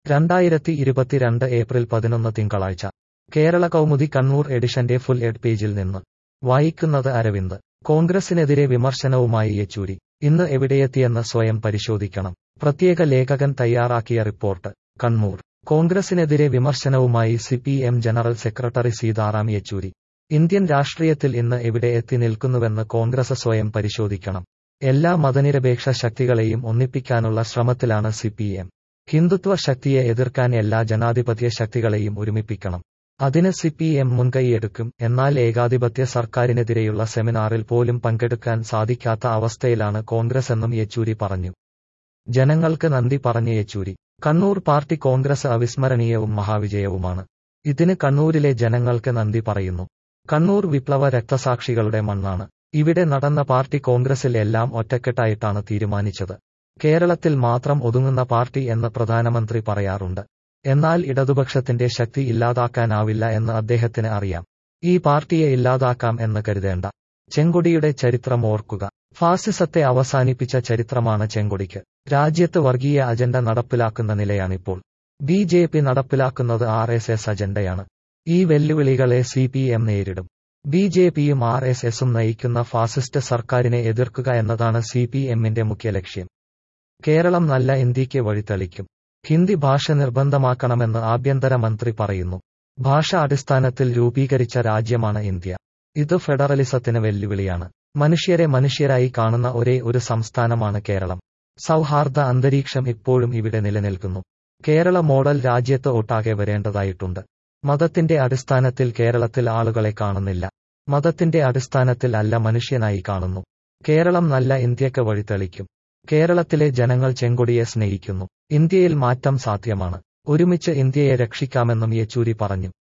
രണ്ടായിരത്തി ഇരുപത്തിരണ്ട് ഏപ്രിൽ പതിനൊന്ന് തിങ്കളാഴ്ച കേരള കൗമുദി കണ്ണൂർ എഡിഷന്റെ ഫുൾ എഡ് പേജിൽ നിന്ന് വായിക്കുന്നത് അരവിന്ദ് കോൺഗ്രസിനെതിരെ വിമർശനവുമായി യെച്ചൂരി ഇന്ന് എവിടെയെത്തിയെന്ന് സ്വയം പരിശോധിക്കണം പ്രത്യേക ലേഖകൻ തയ്യാറാക്കിയ റിപ്പോർട്ട് കണ്ണൂർ കോൺഗ്രസിനെതിരെ വിമർശനവുമായി CPM general secretary Sitaram Yechury Indian രാഷ്ട്രീയത്തിൽ ഇന്ന് എവിടെ എത്തി നിൽക്കുന്നുവെന്ന് കോൺഗ്രസ് സ്വയം പരിശോധിക്കണം എല്ലാ മതനിരപേക്ഷ ശക്തികളെയും ഒന്നിപ്പിക്കാനുള്ള ശ്രമത്തിലാണ് സിപിഎം ഹിന്ദുത്വ ശക്തിയെ എതിർക്കാൻ എല്ലാ ജനാധിപത്യ ശക്തികളെയും ഒരുമിപ്പിക്കണം അതിന് സിപിഎം മുൻകൈയെടുക്കും എന്നാൽ ഏകാധിപത്യ സർക്കാരിനെതിരെയുള്ള സെമിനാറിൽ പോലും പങ്കെടുക്കാൻ സാധിക്കാത്ത അവസ്ഥയിലാണ് കോൺഗ്രസ് എന്നും യെച്ചൂരി പറഞ്ഞു ജനങ്ങൾക്ക് നന്ദി പറഞ്ഞ യെച്ചൂരി കണ്ണൂർ പാർട്ടി കോൺഗ്രസ് അവിസ്മരണീയവും മഹാവിജയവുമാണ് ഇതിന് കണ്ണൂരിലെ ജനങ്ങൾക്ക് നന്ദി പറയുന്നു കണ്ണൂർ വിപ്ലവ രക്തസാക്ഷികളുടെ മണ്ണാണ് ഇവിടെ നടന്ന പാർട്ടി കോൺഗ്രസിൽ എല്ലാം ഒറ്റക്കെട്ടായിട്ടാണ് തീരുമാനിച്ചത് കേരളത്തിൽ മാത്രം ഒതുങ്ങുന്ന പാർട്ടി എന്ന് പ്രധാനമന്ത്രി പറയാറുണ്ട് എന്നാൽ ഇടതുപക്ഷത്തിന്റെ ശക്തി ഇല്ലാതാക്കാനാവില്ല എന്ന് അദ്ദേഹത്തിന് അറിയാം ഈ പാർട്ടിയെ ഇല്ലാതാക്കാം എന്ന് കരുതേണ്ട ചെങ്കൊടിയുടെ ചരിത്രം ഓർക്കുക ഫാസിസത്തെ അവസാനിപ്പിച്ച ചരിത്രമാണ് ചെങ്കൊടിക്ക് രാജ്യത്ത് വർഗീയ അജണ്ട നടപ്പിലാക്കുന്ന നിലയാണിപ്പോൾ ബി ജെ പി നടപ്പിലാക്കുന്നത് ആർ എസ് എസ് അജണ്ടയാണ് ഈ വെല്ലുവിളികളെ സി പി എം നേരിടും ബി ജെ പിയും ആർ എസ് എസും നയിക്കുന്ന ഫാസിസ്റ്റ് സർക്കാരിനെ എതിർക്കുക എന്നതാണ് സി പി എമ്മിന്റെ മുഖ്യ ലക്ഷ്യം കേരളം നല്ല ഇന്ത്യയ്ക്ക് വഴിതെളിക്കും ഹിന്ദി ഭാഷ നിർബന്ധമാക്കണമെന്ന് ആഭ്യന്തര മന്ത്രി പറയുന്നു ഭാഷ അടിസ്ഥാനത്തിൽ രൂപീകരിച്ച രാജ്യമാണ് ഇന്ത്യ ഇത് ഫെഡറലിസത്തിന് വെല്ലുവിളിയാണ് മനുഷ്യരെ മനുഷ്യരായി കാണുന്ന ഒരേ ഒരു സംസ്ഥാനമാണ് കേരളം സൗഹാർദ്ദ അന്തരീക്ഷം ഇപ്പോഴും ഇവിടെ നിലനിൽക്കുന്നു കേരള മോഡൽ രാജ്യത്ത് ഒട്ടാകെ വരേണ്ടതായിട്ടുണ്ട് മതത്തിന്റെ അടിസ്ഥാനത്തിൽ കേരളത്തിൽ ആളുകളെ കാണുന്നില്ല മതത്തിന്റെ അടിസ്ഥാനത്തിൽ അല്ല മനുഷ്യനായി കാണുന്നു കേരളം നല്ല ഇന്ത്യക്ക് വഴിതെളിക്കും കേരളത്തിലെ ജനങ്ങൾ ചെങ്കൊടിയെ സ്നേഹിക്കുന്നു ഇന്ത്യയിൽ മാറ്റം സാധ്യമാണ് ഒരുമിച്ച് ഇന്ത്യയെ രക്ഷിക്കാമെന്നും യെച്ചൂരി പറഞ്ഞു